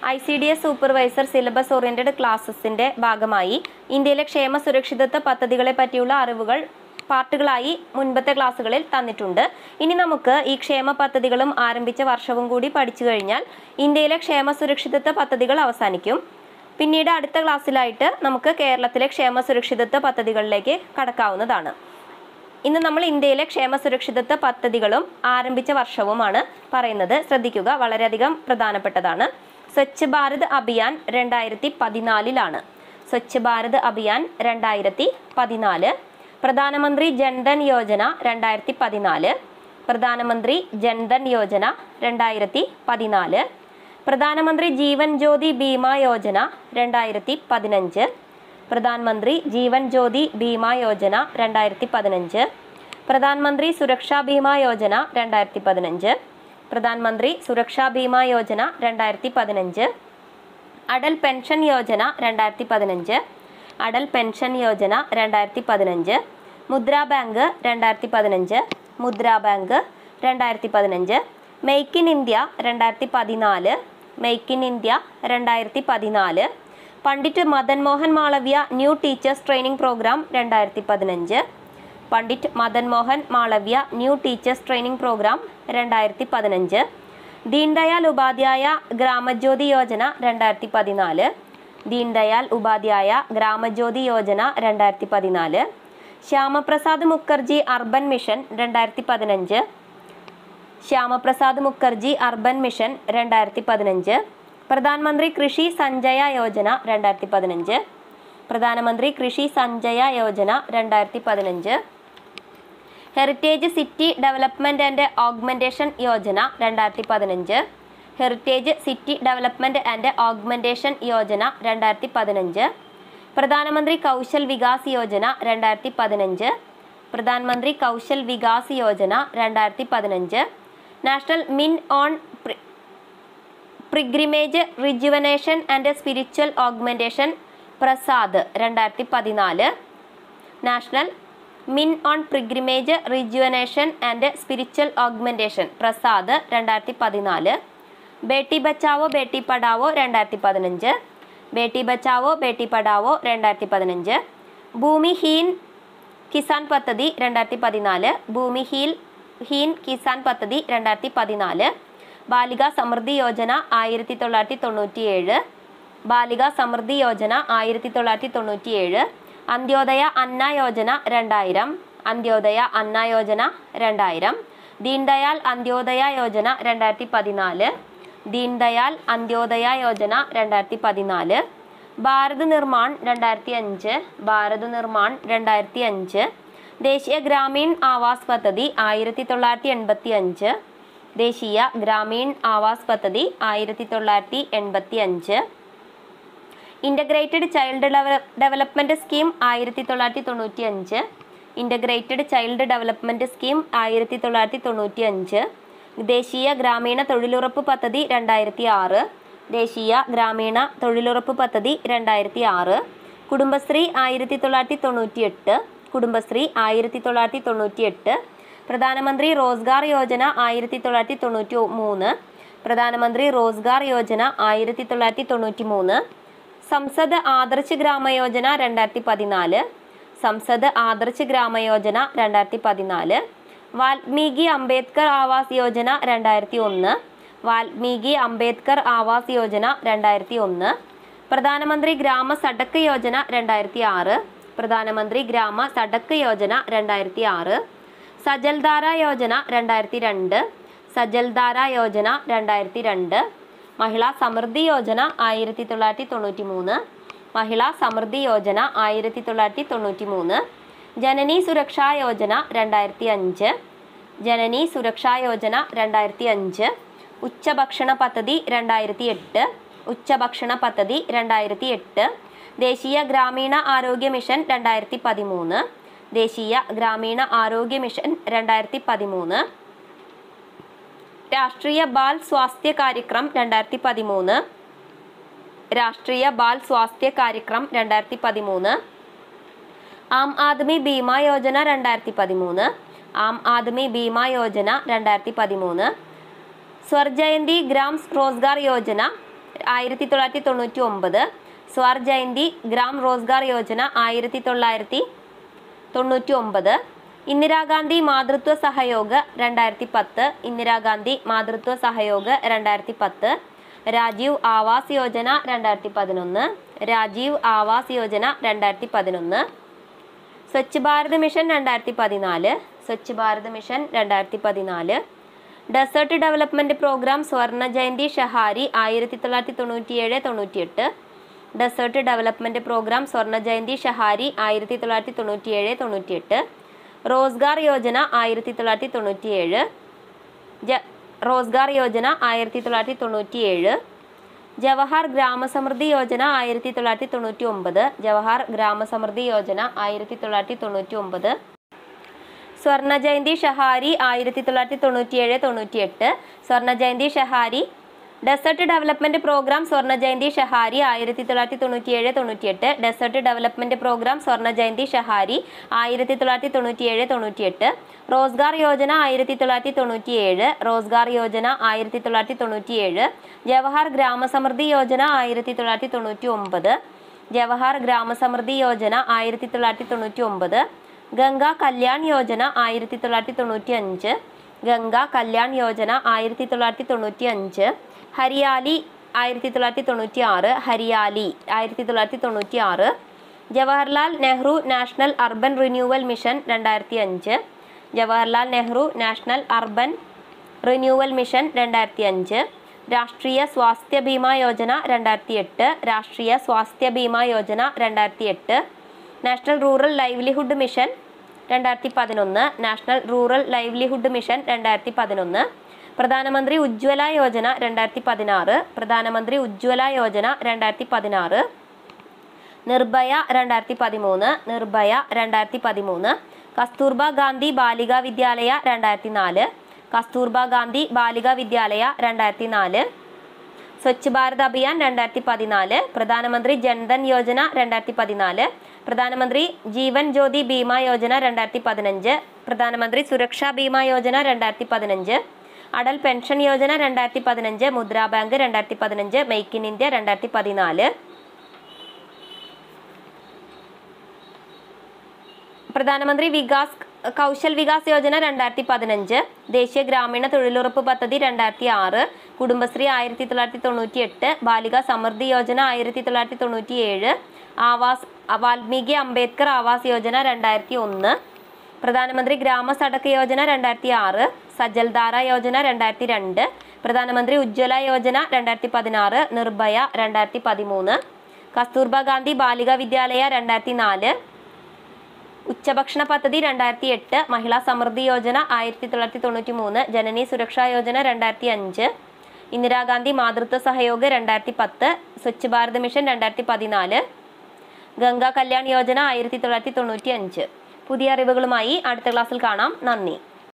I C D S supervisor syllabus oriented ക്ലാസ്സസിന്റെ ഭാഗമായി ഇന്ത്യയിലെ ക്ഷേമ സുരക്ഷിതത്വ പദ്ധതികളെ പറ്റിയുള്ള അറിവുകൾ പാർട്ടുകളായി മുൻപത്തെ ക്ലാസ്സുകളിൽ തന്നിട്ടുണ്ട് ഇനി നമുക്ക് ഈ ക്ഷേമ പദ്ധതികളും ആരംഭിച്ച വർഷവും കൂടി പഠിച്ചു കഴിഞ്ഞാൽ ഇന്ത്യയിലെ ക്ഷേമ സുരക്ഷിതത്വ പദ്ധതികൾ അവസാനിക്കും പിന്നീട് അടുത്ത ക്ലാസ്സിലായിട്ട് നമുക്ക് കേരളത്തിലെ ക്ഷേമ സുരക്ഷിതത്വ പദ്ധതികളിലേക്ക് കടക്കാവുന്നതാണ് ഇന്ന് നമ്മൾ ഇന്ത്യയിലെ ക്ഷേമ സുരക്ഷിതത്വ പദ്ധതികളും ആരംഭിച്ച വർഷവുമാണ് പറയുന്നത് ശ്രദ്ധിക്കുക വളരെയധികം പ്രധാനപ്പെട്ടതാണ് സ്വച്ഛ് ഭാരത് അഭിയാൻ രണ്ടായിരത്തി പതിനാലിലാണ് സ്വച്ഛ് ഭാരത് അഭിയാൻ രണ്ടായിരത്തി പതിനാല് പ്രധാനമന്ത്രി ജൻധൻ യോജന രണ്ടായിരത്തി പതിനാല് പ്രധാനമന്ത്രി ജൻധൻ യോജന രണ്ടായിരത്തി പതിനാല് പ്രധാനമന്ത്രി ജീവൻ ജ്യോതി ബീമ യോജന രണ്ടായിരത്തി പതിനഞ്ച് പ്രധാനമന്ത്രി ജീവൻ ജ്യോതി ബീമ യോജന രണ്ടായിരത്തി പതിനഞ്ച് പ്രധാനമന്ത്രി സുരക്ഷാ ബീമ യോജന രണ്ടായിരത്തി പതിനഞ്ച് പ്രധാനമന്ത്രി സുരക്ഷാ ബീമ യോജന രണ്ടായിരത്തി പതിനഞ്ച് അടൽ പെൻഷൻ യോജന രണ്ടായിരത്തി പതിനഞ്ച് അടൽ പെൻഷൻ യോജന രണ്ടായിരത്തി പതിനഞ്ച് മുദ്രാ ബാങ്ക് രണ്ടായിരത്തി പതിനഞ്ച് മുദ്രാ ബാങ്ക് രണ്ടായിരത്തി പതിനഞ്ച് മെയ്ക്ക് ഇൻ ഇന്ത്യ രണ്ടായിരത്തി പതിനാല് മെയ്ക്ക് ഇൻ ഇന്ത്യ രണ്ടായിരത്തി പതിനാല് Pandit Madan Mohan Malaviya new teachers training programme രണ്ടായിരത്തി പതിനഞ്ച് Pandit Madan Mohan Malaviya new teachers training programme രണ്ടായിരത്തി പതിനഞ്ച് ദീൻദയാൽ ഉപാധ്യായ ഗ്രാമജ്യോതി യോജന രണ്ടായിരത്തി പതിനാല് ദീൻദയാൽ ഉപാധ്യായ ഗ്രാമജ്യോതി യോജന രണ്ടായിരത്തി പതിനാല് ശ്യാമപ്രസാദ് മുഖർജി അർബൻ മിഷൻ രണ്ടായിരത്തി പതിനഞ്ച് ശ്യാമപ്രസാദ് മുഖർജി അർബൻ മിഷൻ രണ്ടായിരത്തി പതിനഞ്ച് പ്രധാനമന്ത്രി കൃഷി സഞ്ജയ യോജന രണ്ടായിരത്തി പതിനഞ്ച് പ്രധാനമന്ത്രി കൃഷി സഞ്ജയ യോജന രണ്ടായിരത്തി പതിനഞ്ച് heritage city development and augmentation Yojana രണ്ടായിരത്തി പതിനഞ്ച് heritage city development and augmentation Yojana രണ്ടായിരത്തി പതിനഞ്ച് പ്രധാനമന്ത്രി കൗശൽ വികാസ് യോജന രണ്ടായിരത്തി പതിനഞ്ച് പ്രധാനമന്ത്രി കൗശൽ വികാസ് യോജന രണ്ടായിരത്തി പതിനഞ്ച് നാഷണൽ മിൻ on pilgrimage rejuvenation and spiritual augmentation Prasad രണ്ടായിരത്തി പതിനാല് നാഷണൽ മിൻ on pilgrimage rejuvenation and spiritual augmentation Prasad രണ്ടായിരത്തി പതിനാല് ബേട്ടി ബച്ചാവോ ബേട്ടി പഠാവോ രണ്ടായിരത്തി പതിനഞ്ച് ബേട്ടി ബച്ചാവോ ബേട്ടി പഠാവോ രണ്ടായിരത്തി പതിനഞ്ച് ഭൂമിഹീൻ കിസാൻ പദ്ധതി രണ്ടായിരത്തി പതിനാല് ഭൂമിഹീൻ ഹീൻ കിസാൻ പദ്ധതി രണ്ടായിരത്തി പതിനാല് ബാലിക സമൃദ്ധി യോജന ആയിരത്തി തൊള്ളായിരത്തി തൊണ്ണൂറ്റിയേഴ് ബാലിക സമൃദ്ധി യോജന ആയിരത്തി തൊള്ളായിരത്തി തൊണ്ണൂറ്റിയേഴ് അന്ത്യോദയ അന്ന യോജന രണ്ടായിരം അന്ത്യോദയ അന്ന യോജന രണ്ടായിരം ദീൻദയാൽ അന്ത്യോദയ യോജന രണ്ടായിരത്തി പതിനാല് ദീൻദയാൽ അന്ത്യോദയ യോജന രണ്ടായിരത്തി പതിനാല് ഭാരത് നിർമ്മാൺ രണ്ടായിരത്തി അഞ്ച് ഭാരത് നിർമ്മാൺ രണ്ടായിരത്തി അഞ്ച് ദേശീയ ഗ്രാമീൺ ആവാസ് പദ്ധതി ആയിരത്തി തൊള്ളായിരത്തി എൺപത്തി അഞ്ച് ദേശീയ ഗ്രാമീൺ ആവാസ് പദ്ധതി ആയിരത്തി തൊള്ളായിരത്തി എൺപത്തി അഞ്ച് ഇൻ്റഗ്രേറ്റഡ് ചൈൽഡ് ഡെവലപ്മെൻറ്റ് സ്കീം ആയിരത്തി തൊള്ളായിരത്തി തൊണ്ണൂറ്റി അഞ്ച് ഇൻ്റഗ്രേറ്റഡ് ചൈൽഡ് ഡെവലപ്മെൻറ്റ് സ്കീം ആയിരത്തി തൊള്ളായിരത്തി തൊണ്ണൂറ്റി അഞ്ച് ദേശീയ ഗ്രാമീണ തൊഴിലുറപ്പ് പദ്ധതി രണ്ടായിരത്തി ആറ് ദേശീയ ഗ്രാമീണ തൊഴിലുറപ്പ് പദ്ധതി രണ്ടായിരത്തി ആറ് കുടുംബശ്രീ ആയിരത്തി തൊള്ളായിരത്തി തൊണ്ണൂറ്റി എട്ട് കുടുംബശ്രീ ആയിരത്തി തൊള്ളായിരത്തി തൊണ്ണൂറ്റി എട്ട് പ്രധാനമന്ത്രി റോസ്ഗാർ യോജന ആയിരത്തി തൊള്ളായിരത്തി തൊണ്ണൂറ്റി മൂന്ന് പ്രധാനമന്ത്രി റോസ്ഗാർ യോജന ആയിരത്തി തൊള്ളായിരത്തി തൊണ്ണൂറ്റി മൂന്ന് സംസദ് ആദർശ് ഗ്രാമയോജന രണ്ടായിരത്തി പതിനാല് സംസദ് ആദർശ് ഗ്രാമയോജന രണ്ടായിരത്തി പതിനാല് വാൽമീകി അംബേദ്കർ ആവാസ് യോജന രണ്ടായിരത്തി ഒന്ന് വാൽമീകി അംബേദ്കർ ആവാസ് യോജന രണ്ടായിരത്തി ഒന്ന് പ്രധാനമന്ത്രി ഗ്രാമ സഡക്ക് യോജന രണ്ടായിരത്തി ആറ് പ്രധാനമന്ത്രി ഗ്രാമ സഡക്ക് യോജന രണ്ടായിരത്തി ആറ് സജൽധാര യോജന രണ്ടായിരത്തി രണ്ട് സജൽധാര യോജന രണ്ടായിരത്തി രണ്ട് മഹിളാ സമൃദ്ധി യോജന ആയിരത്തി തൊള്ളായിരത്തി തൊണ്ണൂറ്റി മൂന്ന് മഹിളാ സമൃദ്ധി യോജന ആയിരത്തി തൊള്ളായിരത്തി തൊണ്ണൂറ്റി മൂന്ന് ജനനി സുരക്ഷാ യോജന രണ്ടായിരത്തി അഞ്ച് ജനനി സുരക്ഷാ യോജന രണ്ടായിരത്തി അഞ്ച് ഉച്ചഭക്ഷണ പദ്ധതി രണ്ടായിരത്തി എട്ട് ഉച്ചഭക്ഷണ പദ്ധതി രണ്ടായിരത്തി എട്ട് ദേശീയ ഗ്രാമീണ ആരോഗ്യ മിഷൻ രണ്ടായിരത്തി പതിമൂന്ന് ദേശീയ ഗ്രാമീണ ആരോഗ്യ മിഷൻ രണ്ടായിരത്തി പതിമൂന്ന് രാഷ്ട്രീയ ബാൽ സ്വാസ്ഥ്യ കാര്യക്രം രണ്ടായിരത്തി പതിമൂന്ന് രാഷ്ട്രീയ ബാൽ സ്വാസ്ഥ്യ കാര്യക്രം രണ്ടായിരത്തി പതിമൂന്ന് ആം ആദ്മി ബീമ യോജന രണ്ടായിരത്തി പതിമൂന്ന് ആം ആദ്മി ബീമ യോജന രണ്ടായിരത്തി പതിമൂന്ന് സ്വർജയന്തി ഗ്രാം റോസ്ഗാർ യോജന ആയിരത്തി തൊള്ളായിരത്തി തൊണ്ണൂറ്റി ഒമ്പത് സ്വാർ ജയന്തി ഗ്രാം റോസ്ഗാർ യോജന ആയിരത്തി തൊള്ളായിരത്തി തൊണ്ണൂറ്റി ഒമ്പത് ഇന്ദിരാഗാന്ധി മാതൃത്വ സഹയോഗ രണ്ടായിരത്തി പത്ത് ഇന്ദിരാഗാന്ധി മാതൃത്വ സഹയോഗ രണ്ടായിരത്തി പത്ത് രാജീവ് ആവാസ് യോജന രണ്ടായിരത്തി പതിനൊന്ന് രാജീവ് ആവാസ് യോജന രണ്ടായിരത്തി പതിനൊന്ന് സ്വച്ഛ് ഭാരത് മിഷൻ രണ്ടായിരത്തി പതിനാല് സ്വച്ഛ് ഭാരത് മിഷൻ രണ്ടായിരത്തി പതിനാല് desert development programme Swarna Jayanti ഷഹാരി ആയിരത്തി തൊള്ളായിരത്തി തൊണ്ണൂറ്റിയേഴ് തൊണ്ണൂറ്റിയെട്ട് desert development programme Swarna Jayanti ഷഹാരി ആയിരത്തി തൊള്ളായിരത്തി തൊണ്ണൂറ്റിയേഴ് തൊണ്ണൂറ്റിയെട്ട് റോസ്ഗാർ യോജന ആയിരത്തി തൊള്ളായിരത്തി തൊണ്ണൂറ്റിയേഴ് ജ റോസ്ഗാർ യോജന ആയിരത്തി തൊള്ളായിരത്തി തൊണ്ണൂറ്റിയേഴ് ജവഹർ ഗ്രാമസമൃദ്ധി യോജന ആയിരത്തി തൊള്ളായിരത്തി തൊണ്ണൂറ്റി ഒമ്പത് ജവഹർ ഗ്രാമസമൃദ്ധി യോജന ആയിരത്തി തൊള്ളായിരത്തി തൊണ്ണൂറ്റി ഒമ്പത് സ്വർണ്ണ ജയന്തി ഷഹാരി ആയിരത്തി തൊള്ളായിരത്തി തൊണ്ണൂറ്റിയേഴ് തൊണ്ണൂറ്റിയെട്ട് Swarna Jayanti Shahari desert development programme Swarna Jayanti ഷഹാരി ആയിരത്തി തൊള്ളായിരത്തി തൊണ്ണൂറ്റിയേഴ് തൊണ്ണൂറ്റിയെട്ട് desert development programme Swarna Jayanti ഷഹാരി ആയിരത്തി തൊള്ളായിരത്തി തൊണ്ണൂറ്റിയേഴ് തൊണ്ണൂറ്റിയെട്ട് റോസ്ഗാർ യോജന ആയിരത്തി തൊള്ളായിരത്തി തൊണ്ണൂറ്റിയേഴ് റോസ്ഗാർ യോജന ആയിരത്തി തൊള്ളായിരത്തി തൊണ്ണൂറ്റിയേഴ് ജവഹർ ഗ്രാമസമൃദ്ധി യോജന ആയിരത്തി തൊള്ളായിരത്തി തൊണ്ണൂറ്റി ഒമ്പത് ജവഹർ ഗ്രാമസമൃദ്ധി യോജന ആയിരത്തി തൊള്ളായിരത്തി തൊണ്ണൂറ്റി ഒമ്പത് ഗംഗ കല്യാൺ യോജന ആയിരത്തി തൊള്ളായിരത്തി തൊണ്ണൂറ്റി അഞ്ച് ഗംഗ കല്യാൺ യോജന ആയിരത്തി തൊള്ളായിരത്തി തൊണ്ണൂറ്റി അഞ്ച് ഹരിയാലി ആയിരത്തി തൊള്ളായിരത്തി തൊണ്ണൂറ്റി ആറ് ഹരിയാലി ആയിരത്തി തൊള്ളായിരത്തി തൊണ്ണൂറ്റി ആറ് Jawaharlal Nehru national urban renewal mission രണ്ടായിരത്തി അഞ്ച് Jawaharlal Nehru national urban renewal mission രണ്ടായിരത്തി അഞ്ച് രാഷ്ട്രീയ സ്വാസ്ഥ്യ ബീമാ യോജന രണ്ടായിരത്തി എട്ട് രാഷ്ട്രീയ സ്വാസ്ഥ്യ ബീമാ യോജന രണ്ടായിരത്തി എട്ട് നാഷണൽ റൂറൽ ലൈവ്ലിഹുഡ് മിഷൻ രണ്ടായിരത്തി പതിനൊന്ന് നാഷണൽ റൂറൽ ലൈവ്ലിഹുഡ് മിഷൻ രണ്ടായിരത്തി പതിനൊന്ന് പ്രധാനമന്ത്രി ഉജ്ജ്വല യോജന രണ്ടായിരത്തി പതിനാറ് പ്രധാനമന്ത്രി ഉജ്ജ്വല യോജന രണ്ടായിരത്തി പതിനാറ് നിർഭയ രണ്ടായിരത്തി പതിമൂന്ന് നിർഭയ രണ്ടായിരത്തി പതിമൂന്ന് കസ്തൂർബ ഗാന്ധി ബാലിക വിദ്യാലയ രണ്ടായിരത്തി നാല് കസ്തൂർബ ഗാന്ധി ബാലിക വിദ്യാലയ രണ്ടായിരത്തി നാല് സ്വച്ഛ് ഭാരത് അഭിയാൻ രണ്ടായിരത്തി പതിനാല് പ്രധാനമന്ത്രി ജൻധൻ യോജന രണ്ടായിരത്തി പതിനാല് പ്രധാനമന്ത്രി ജീവൻ ജ്യോതി ബീമ യോജന രണ്ടായിരത്തി പതിനഞ്ച് പ്രധാനമന്ത്രി സുരക്ഷാ ബീമ യോജന രണ്ടായിരത്തി പതിനഞ്ച് അടൽ പെൻഷൻ യോജന രണ്ടായിരത്തി പതിനഞ്ച് മുദ്രാ ബാങ്ക് രണ്ടായിരത്തി പതിനഞ്ച് മെയ്ക്ക് ഇൻ ഇന്ത്യ രണ്ടായിരത്തി പതിനാല് പ്രധാനമന്ത്രി വികാസ് കൗശൽ വികാസ് യോജന രണ്ടായിരത്തി പതിനഞ്ച് ദേശീയ ഗ്രാമീണ തൊഴിലുറപ്പ് പദ്ധതി രണ്ടായിരത്തി ആറ് കുടുംബശ്രീ ആയിരത്തി തൊള്ളായിരത്തി തൊണ്ണൂറ്റി എട്ട് ബാലിക സമൃദ്ധി യോജന ആയിരത്തി തൊള്ളായിരത്തി തൊണ്ണൂറ്റി ഏഴ് ആവാസ് വാൽമീകി അംബേദ്കർ ആവാസ് യോജന രണ്ടായിരത്തി ഒന്ന് പ്രധാനമന്ത്രി ഗ്രാമ സഡക്ക് യോജന രണ്ടായിരത്തി ആറ് സജൽധാര യോജന രണ്ടായിരത്തി രണ്ട് പ്രധാനമന്ത്രി ഉജ്ജ്വല യോജന രണ്ടായിരത്തി പതിനാറ് നിർഭയ രണ്ടായിരത്തി പതിമൂന്ന് കസ്തൂർബ ഗാന്ധി ബാലിക വിദ്യാലയ രണ്ടായിരത്തി നാല് ഉച്ചഭക്ഷണ പദ്ധതി രണ്ടായിരത്തി എട്ട് മഹിളാ സമൃദ്ധി യോജന ആയിരത്തി തൊള്ളായിരത്തി തൊണ്ണൂറ്റി മൂന്ന് ജനനി സുരക്ഷാ യോജന രണ്ടായിരത്തി അഞ്ച് ഇന്ദിരാഗാന്ധി മാതൃത്വ സഹയോഗ രണ്ടായിരത്തി പത്ത് സ്വച്ഛ് ഭാരത് മിഷൻ രണ്ടായിരത്തി പതിനാല് ഗംഗാ കല്യാൺ യോജന ആയിരത്തി തൊള്ളായിരത്തി തൊണ്ണൂറ്റി അഞ്ച് പുതിയ അറിവുകളുമായി അടുത്ത ക്ലാസ്സിൽ കാണാം നന്ദി